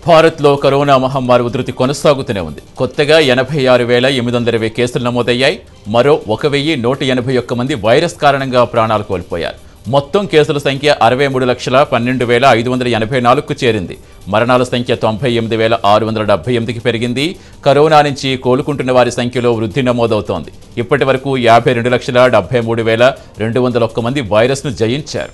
భారత్లో కరోనా మహమ్మారి ఉధృతి కొనసాగుతూనే ఉంది కొత్తగా ఎనభై ఆరు వేల ఎనిమిది వందల ఇరవై కేసులు నమోదయ్యాయి మరో ఒక వెయ్యి నూట ఎనభై ఒక్క మంది వైరస్ కారణంగా ప్రాణాలు కోల్పోయారు మొత్తం కేసుల సంఖ్య అరవై మూడు లక్షల పన్నెండు వేల ఐదు వందల ఎనభై నాలుగుకు చేరింది మరణాల సంఖ్య తొంభై ఎనిమిది వేల ఆరు వందల డెబ్బై ఎనిమిదికి పెరిగింది కరోనా నుంచి కోలుకుంటున్న వారి సంఖ్యలో వృద్ధి నమోదవుతోంది ఇప్పటి వరకు యాభై రెండు లక్షల డెబ్బై మూడు వేల రెండు వందల ఒక్క మంది వైరస్ను జయించారు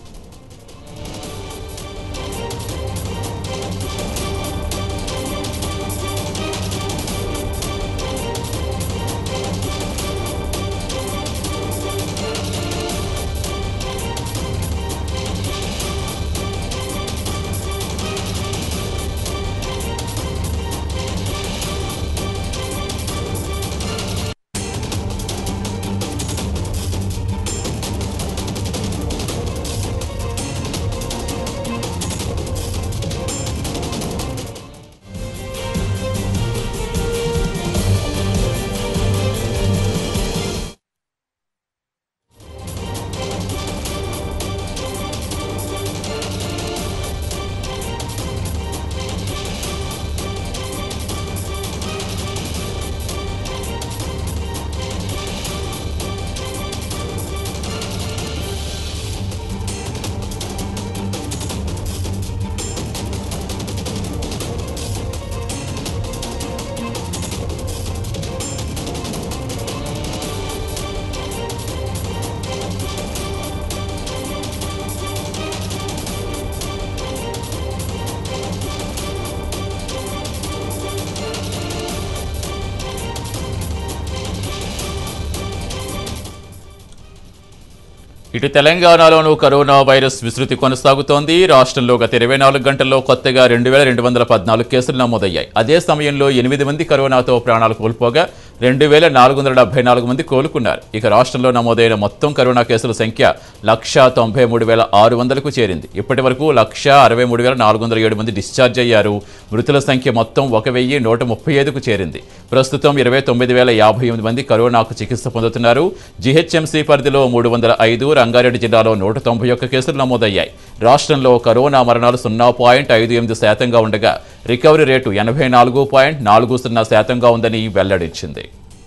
ఇటు తెలంగాణలోనూ కరోనా వైరస్ విస్తృతి కొనసాగుతోంది రాష్ట్రంలో గత ఇరవై నాలుగు గంటల్లో కొత్తగా రెండు వేల రెండు వందల పద్నాలుగు కేసులు నమోదయ్యాయి అదే సమయంలో ఎనిమిది మంది కరోనాతో ప్రాణాలు కోల్పోగా రెండు వేల నాలుగు వందల డెబ్బై నాలుగు మంది కోలుకున్నారు ఇక రాష్ట్రంలో నమోదైన మొత్తం కరోనా కేసుల సంఖ్య లక్ష తొంభై మూడు వేల ఆరు వందలకు చేరింది ఇప్పటి వరకు లక్ష అరవై మూడు వేల నాలుగు వందల ఏడు మంది డిశ్చార్జ్ అయ్యారు మృతుల సంఖ్య మొత్తం ఒక వెయ్యి నూట ముప్పై ఐదుకు చేరింది ప్రస్తుతం ఇరవై తొమ్మిది వేల యాభై ఎనిమిది మంది కరోనాకు చికిత్స పొందుతున్నారు జీహెచ్ఎంసీ పరిధిలో మూడు వందల ఐదు రంగారెడ్డి జిల్లాలో నూట తొంభై ఒక్క కేసులు నమోదయ్యాయి రాష్ట్రంలో కరోనా మరణాలు సున్నా పాయింట్ ఐదు ఎనిమిది శాతంగా ఉండగా రికవరీ రేటు ఎనభై నాలుగు పాయింట్ నాలుగు సున్నా శాతంగా ఉందని వెల్లడించింది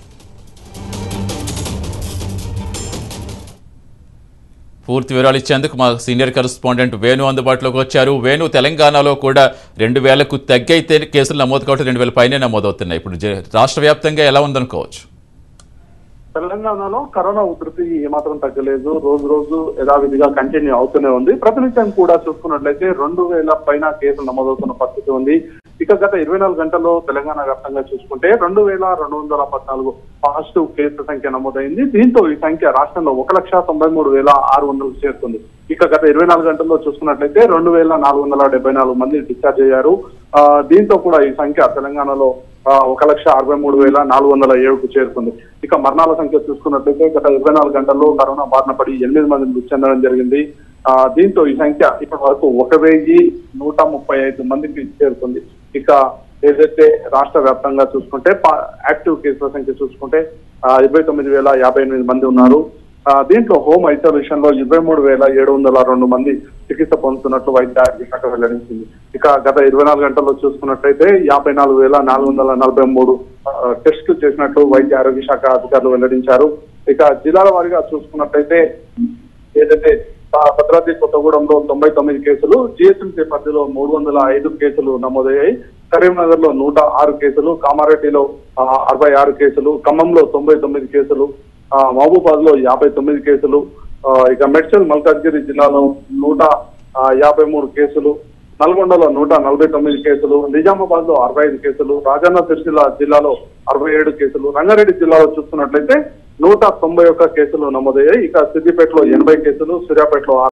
పూర్తి వివరాలు ఇచ్చేందుకు మా సీనియర్ కరెస్పాండెంట్ వేణు అందుబాటులోకి వచ్చారు వేణు తెలంగాణలో కూడా రెండు వేలకు తగ్గైతే కేసులు నమోదు కావడం రెండు వేల పైనే నమోదవుతున్నాయి ఇప్పుడు జ- రాష్ట్ర వ్యాప్తంగా ఎలా ఉందనుకోవచ్చు తెలంగాణలో కరోనా ఉధృతి ఏమాత్రం తగ్గలేదు రోజు రోజు యథావిధిగా కంటిన్యూ అవుతూనే ఉంది ప్రతినిత్యం కూడా చూసుకున్నట్లయితే రెండు వేల పైన కేసులు నమోదవుతున్న పరిస్థితి ఉంది ఇక గత ఇరవై నాలుగు గంటల్లో తెలంగాణ వ్యాప్తంగా చూసుకుంటే రెండు వేల రెండు వందల పద్నాలుగు పాజిటివ్ కేసుల సంఖ్య నమోదైంది దీంతో ఈ సంఖ్య రాష్ట్రంలో ఒక లక్ష తొంభై మూడు వేల ఆరు వందలకు చేరుకుంది ఇక గత ఇరవై నాలుగు గంటల్లో చూసుకున్నట్లయితే రెండు వేల నాలుగు వందల డెబ్బై నాలుగు మంది డిశ్చార్జ్ అయ్యారు ఆ, దీంతో కూడా ఈ సంఖ్య తెలంగాణలో ఆ, ఒక లక్ష అరవై మూడు వేల నాలుగు వందల ఏడుకు చేరుకుంది ఇక మరణాల సంఖ్య చూసుకున్నట్లయితే గత ఇరవై నాలుగు గంటల్లో కరోనా బారిన పడి ఎనిమిది మంది మృతి చెందడం జరిగింది ఆ, దీంతో ఈ సంఖ్య ఇప్పటి వరకు ఒక వెయ్యి నూట ముప్పై ఐదు మందికి చేరుకుంది ఇక ఏదైతే రాష్ట్ర వ్యాప్తంగా చూసుకుంటే పా- యాక్టివ్ కేసుల సంఖ్య చూసుకుంటే ఆ, ఇరవై తొమ్మిది వేల యాభై ఎనిమిది మంది ఉన్నారు ఆ, దీంట్లో హోమ్ ఐసోలేషన్ లో ఇరవై మూడు వేల ఏడు వందల రెండు మంది చికిత్స పొందుతున్నట్లు వైద్య ఆరోగ్య శాఖ వెల్లడించింది ఇక గత ఇరవై నాలుగు గంటల్లో చూసుకున్నట్లయితే యాభై నాలుగు వేల నాలుగు వందల నలభై మూడు టెస్టులు చేసినట్లు వైద్య ఆరోగ్య శాఖ అధికారులు వెల్లడించారు ఇక జిల్లాల వారీగా చూసుకున్నట్లయితే ఏదైతే ఆ, భద్రాద్రి కొత్తగూడెంలో తొంభై తొమ్మిది కేసులు జిహెచ్ఎంసీ పరిధిలో మూడు వందల ఐదు కేసులు నమోదయ్యాయి కరీంనగర్ లో నూట ఆరు కేసులు కామారెడ్డిలో ఆ, అరవై ఆరు కేసులు ఖమ్మంలో తొంభై తొమ్మిది కేసులు ఆ, మహబూబాద్ లో యాభై తొమ్మిది కేసులు ఆ, ఇక మెడ్చల్ మల్కాజ్గిరి జిల్లాలో నూట ఆ, యాభై మూడు కేసులు నల్గొండలో నూట నలభై తొమ్మిది కేసులు నిజామాబాద్ లో అరవై ఐదు కేసులు రాజన్న సిరిసిల్ల జిల్లాలో అరవై ఏడు కేసులు రంగారెడ్డి జిల్లాలో చూస్తున్నట్లయితే నూట తొంభై ఒక్క కేసులు నమోదయ్యాయి ఇక సిద్దిపేటలో ఎనభై కేసులు సూర్యాపేటలో